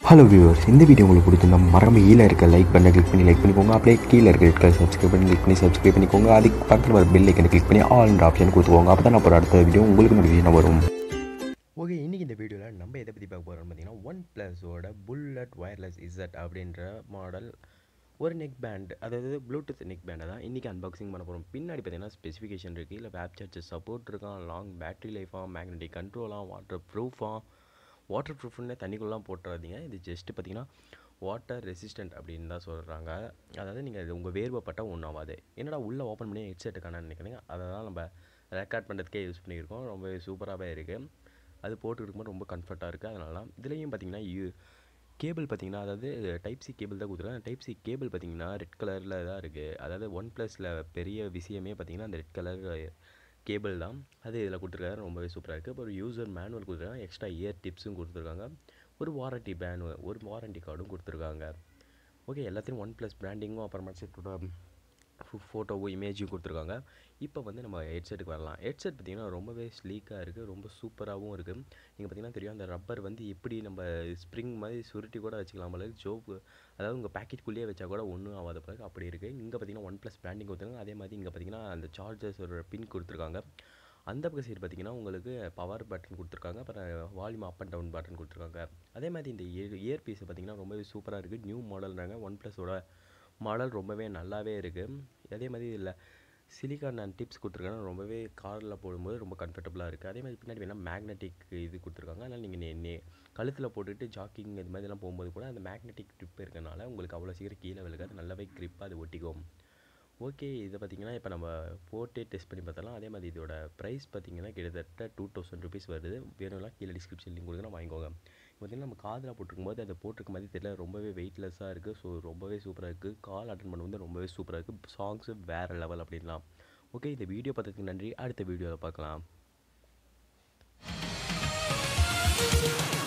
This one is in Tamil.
ஹலோ வியூவர்ஸ் இந்த வீடியோ உங்களுக்கு பிடிச்சிருந்தா மறக்காம கீழே இருக்க லைக் பண்ண கிளிக் பண்ணி லைக் பண்ணிக்கோங்க அப்படியே கீழே இருக்க ரெட் கலர் சப்ஸ்கிரைப் பண்ணி கிளிக் பண்ணி சப்ஸ்கிரைப் பண்ணிக்கோங்க அதுக்கு பக்கத்தில் வர பெல் ஐக்கனை கிளிக் பண்ணி ஆல் ஆப்ஷன் கொடுத்துக்கோங்க அப்போ தான் அப்புறம் அடுத்த வீடியோ உங்களுக்கு நோட்டிஃபிகேஷன் வரும் ஓகே இன்றைக்கி இந்த வீடியோவில் நம்ம எதை பற்றி பார்க்க போகிறோம்னு பார்த்தீங்கன்னா ஒன் ப்ளஸோட புல்லட் ஒயர்லெஸ் இசட் அப்படின்ற மாடல் ஒரு நெக் பேண்ட் அதாவது ப்ளூடூத் நெக் பேண்டை தான் இன்றைக்கி அன்பாக்சிங் பண்ண போகிறோம் பின்னாடி பார்த்தீங்கன்னா ஸ்பெசிஃபிகேஷன் இருக்குது இல்லை வேப் சார்ஜஸ் சப்போர்ட் இருக்கான் லாங் பேட்டரி லைஃபாக மேக்னெட்டிக் கண்ட்ரோலாக வாட்டர் ப்ரூஃபாக வாட்டர் ப்ரூஃப்னு தண்ணிக்குள்ளலாம் போட்டுறாதீங்க இது ஜஸ்ட்டு பார்த்தீங்கன்னா வாட்டர் ரெசிஸ்டன்ட் அப்படின்னு தான் சொல்கிறாங்க அதாவது நீங்கள் இது உங்கள் வேர்வைப்பட்டால் ஒன்றும் ஆகாது என்னடா உள்ளே ஓப்பன் பண்ணி ஹெட்செட் காணான்னு நினைக்கிறீங்க அதை தான் நம்ம ரெக்கார்ட் பண்ணுறதுக்கே யூஸ் பண்ணியிருக்கோம் ரொம்ப சூப்பராகவே இருக்குது அது போட்டுக்கிட்டு இருக்கும்போது ரொம்ப கம்ஃபர்ட்டாக இருக்குது அதனால தான் இதுலேயும் பார்த்தீங்கன்னா யூ கேபிள் பார்த்தீங்கன்னா அதாவது டைப் சி கேபிள் தான் கொடுத்துருக்காங்க டைப் சி கேபிள் பார்த்தீங்கன்னா ரெட் கலரில் தான் இருக்குது அதாவது ஒன் ப்ளஸில் பெரிய விஷயமே பார்த்தீங்கன்னா அந்த ரெட் கலர் கேபிள் தான் அது இதில் கொடுத்துருக்காரு ரொம்பவே சூப்பராக இருக்குது அப்புறம் யூசர் மேனுவல் கொடுத்துருக்காங்க எக்ஸ்ட்ரா இயர் டிப்ஸும் கொடுத்துருக்காங்க ஒரு வாரண்ட்டி பேனு ஒரு வாரண்ட்டி கார்டும் கொடுத்துருக்காங்க ஓகே எல்லாத்தையும் ஒன் ப்ளஸ் பிராண்டிங்கும் அப்புறமா செட்டோட ஃபோட்டோவும் இமேஜும் கொடுத்துருக்காங்க இப்போ வந்து நம்ம ஹெட்செட்டுக்கு வரலாம் ஹெட்செட் பார்த்திங்கன்னா ரொம்பவே ஸ்லீக்காக இருக்குது ரொம்ப சூப்பராகவும் இருக்குது நீங்கள் பார்த்திங்கன்னா தெரியும் அந்த ரப்பர் வந்து எப்படி நம்ம ஸ்ப்ரிங் மாதிரி சுருட்டி கூட வச்சுக்கலாம் போல ஜோப்பு அதாவது உங்கள் பேக்கெட்குள்ளேயே வச்சா கூட ஒன்றும் ஆகாத பிறகு அப்படி இருக்குது இங்கே பார்த்திங்கன்னா ஒன் ப்ளஸ் பிராண்டிங் கொடுத்துருக்காங்க அதே மாதிரி இங்கே பார்த்திங்கன்னா அந்த சார்ஜர்ஸ் ஒரு பின் கொடுத்துருக்காங்க அந்த பக்கம் சைடு பார்த்திங்கன்னா உங்களுக்கு பவர் பட்டன் கொடுத்துருக்காங்க அப்புறம் volume up and down button கொடுத்துருக்காங்க அதே மாதிரி இந்த இயர் இயர் பீஸ் பார்த்திங்கன்னா ரொம்பவே சூப்பராக இருக்குது நியூ மாடல்ன்றாங்க ஒன் ப்ளஸோட மாடல் ரொம்பவே நல்லாவே இருக்குது அதே மாதிரி இதில் சிலிக்கான் அண்ட் டிப்ஸ் கொடுத்துருக்காங்க ரொம்பவே காரில் போடும்போது ரொம்ப கம்ஃபர்டபுளாக இருக்குது அதே மாதிரி பின்னாடி வேணால் மேக்னெட்டிக் இது கொடுத்துருக்காங்க அதனால் நீங்கள் நே நே கழுத்தில் போட்டுட்டு ஜாக்கிங் இது மாதிரிலாம் போகும்போது கூட அந்த மேக்னெட்டிக் ட்ரிப் இருக்கனால உங்களுக்கு அவ்வளோ சீக்கிரம் கீழே விழுகாது நல்லாவே க்ரிப்பாக அது ஒட்டிக்கும் ஓகே இதை பார்த்திங்கன்னா இப்போ நம்ம போட்டே டெஸ்ட் பண்ணி பார்த்தலாம் அதே மாதிரி இதோட ப்ரைஸ் பார்த்திங்கன்னா கிட்டத்தட்ட டூ தௌசண்ட் ருபீஸ் வருது வேணும்னா கீழே டிஸ்கிரிப்ஷன் லிங்க் கொடுக்குறேன் வாங்கிக்கோங்க பார்த்திங்கன்னா நம்ம காதில் போட்டிருக்கும் போது அதை போட்டிருக்க மாதிரி தெரியல ரொம்பவே வெயிட்லெஸ்ஸாக இருக்குது ஸோ ரொம்பவே சூப்பராக இருக்குது கால் அட்டன் பண்ணும்போது ரொம்பவே சூப்பராக இருக்குது சாங்ஸு வேறு லெவல் அப்படின்லாம் ஓகே இந்த வீடியோ பார்த்ததுக்கு நன்றி அடுத்த வீடியோவில் பார்க்கலாம்